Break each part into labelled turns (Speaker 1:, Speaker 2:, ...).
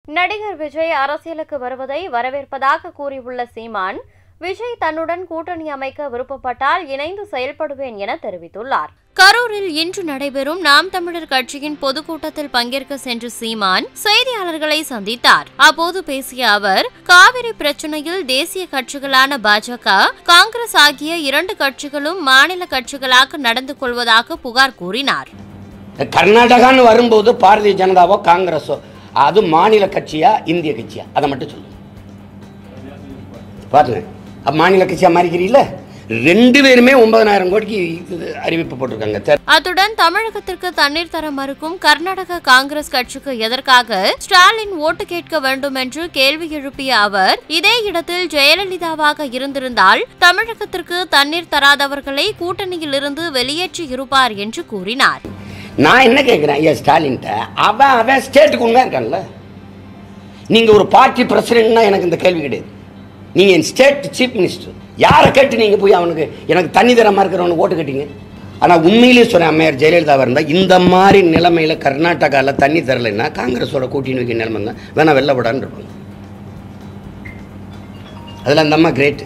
Speaker 1: நடிகர் விஜய் அரசியலுக்கு வருவதை வரவேற்பதாக கூறியுள்ள சீமான் விஜய் தன்னுடன் கூட்டணி அமைக்க விருப்பப்பட்டால் இணைந்து செயல்படுவேன் என தெரிவித்துள்ளார் கரூரில் இன்று நடைபெறும் நாம் தமிழர் கட்சியின் பொதுக்கூட்டத்தில் பங்கேற்க சென்ற சீமான் செய்தியாளர்களை சந்தித்தார் அப்போது பேசிய அவர் காவிரி பிரச்சனையில் தேசிய கட்சிகளான பாஜக காங்கிரஸ் ஆகிய இரண்டு கட்சிகளும் மாநில கட்சிகளாக நடந்து கொள்வதாக புகார் கூறினார்
Speaker 2: கர்நாடகான்னு வரும்போது பாரதிய ஜனதாவோ காங்கிரஸோ அது மாநில கட்சியா இந்திய கட்சியா அதை மட்டும் சொல்லுங்க பாருங்க அப்ப மாநில கட்சியா மாறிக்கிறீங்களா ரெண்டு பேருமே ஒன்பதனாயிரம் கோடிக்கு இது அறிவிப்பு போட்டிருக்காங்க தெ-
Speaker 1: அத்துடன் தமிழகத்திற்கு தண்ணீர் தர மறுக்கும் கர்நாடக காங்கிரஸ் கட்சிக்கு எதற்காக ஸ்டாலின் ஓட்டு கேட்க வேண்டும் என்று கேள்வி எழுப்பிய அவர் இதே இடத்தில் ஜெயலலிதாவாக இருந்திருந்தால் தமிழகத்திற்கு தண்ணீர் தராதவர்களை கூட்டணியில் இருந்து வெளியேற்றி இருப்பார் என்று கூறினார்
Speaker 2: நான் என்ன கேட்குறேன் ஐயா ஸ்டாலின்ட்ட அவன் அவன் ஸ்டேட்டுக்கு உண்மையாக இருக்கான்ல நீங்கள் ஒரு பார்ட்டி பிரசிடென்ட்னா எனக்கு இந்த கேள்வி கிடையாது நீங்கள் என் ஸ்டேட் சீஃப் மினிஸ்டர் யாரை கேட்டு நீங்கள் போய் அவனுக்கு எனக்கு தண்ணி தரமா இருக்கிறவனுக்கு ஓட்டு கேட்டீங்க ஆனால் உண்மையிலேயே சொன்னேன் அம்மையார் ஜெயலலிதாவாக இருந்தால் இந்த மாதிரி நிலைமையில் கர்நாடகாவில் தண்ணி தரலைன்னா காங்கிரஸோட கூட்டணி வைக்க நிலைமை தான் வேணா வெள்ளப்படான்னு இருப்பாங்க அதில் அந்த அம்மா கிரேட்டு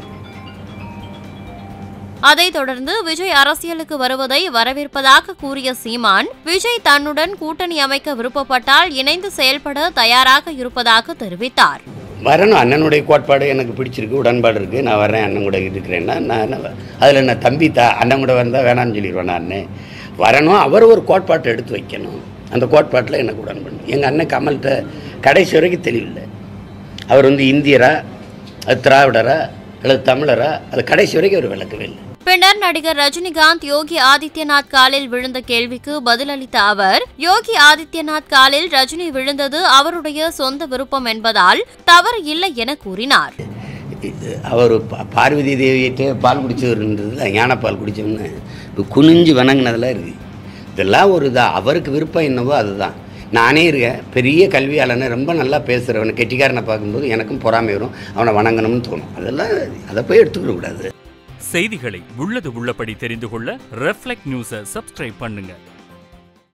Speaker 1: அதைத் தொடர்ந்து விஜய் அரசியலுக்கு வருவதை வரவேற்பதாக கூறிய சீமான் விஜய் தன்னுடன் கூட்டணி அமைக்க விருப்பப்பட்டால் இணைந்து செயல்பட தயாராக இருப்பதாக தெரிவித்தார்
Speaker 2: வரணும் அண்ணனுடைய கோட்பாடு எனக்கு பிடிச்சிருக்கு உடன்பாடு இருக்குது நான் வர்றேன் அண்ணன் கூட இருக்கிறேன்னா நான் என்ன அதில் என்ன தம்பி தா அண்ணன் கூட வந்தால் வேணாம்னு சொல்லிடுவேன் நான் வரணும் அவர் ஒரு கோட்பாட்டை எடுத்து வைக்கணும் அந்த கோட்பாட்டில் எனக்கு உடன்படணும் எங்கள் அண்ணன் கமல்கிட்ட கடைசி வரைக்கும் தெளிவில்லை அவர் வந்து இந்தியரா அது திராவிடரா அல்லது தமிழரா அது கடைசி வரைக்கும் அவர் விளக்கவே இல்லை
Speaker 1: பின்னர் நடிகர் ரஜினிகாந்த் யோகி ஆதித்யநாத் காலில் விழுந்த கேள்விக்கு பதிலளித்த அவர் யோகி ஆதித்யநாத் காலில் ரஜினி விழுந்தது அவருடைய சொந்த விருப்பம் என்பதால் தவறு இல்லை என கூறினார்
Speaker 2: இது அவர் பா- பார்வதி தேவியிட்ட பால் குடிச்சவர்ன்றதுல ஞானப்பால் குடித்தவன்னு இப்போ குனிஞ்சு வணங்கினதெல்லாம் இருக்குது இதெல்லாம் ஒரு இதா அவருக்கு விருப்பம் என்னவோ அதுதான் நானே இருக்கேன் பெரிய கல்வியாளனை ரொம்ப நல்லா பேசுகிறவனை கெட்டிக்காரனை பார்க்கும்போது எனக்கும் பொறாமை வரும் அவனை வணங்கணும்னு தோணும் அதெல்லாம் அதை போய் எடுத்துக்கிட கூடாது
Speaker 3: செய்திகளை உள்ளது உள்ளபடி தெரிந்து கொள்ள ரெஃப்ளெக்ட் நியூஸை சப்ஸ்கிரைப் பண்ணுங்க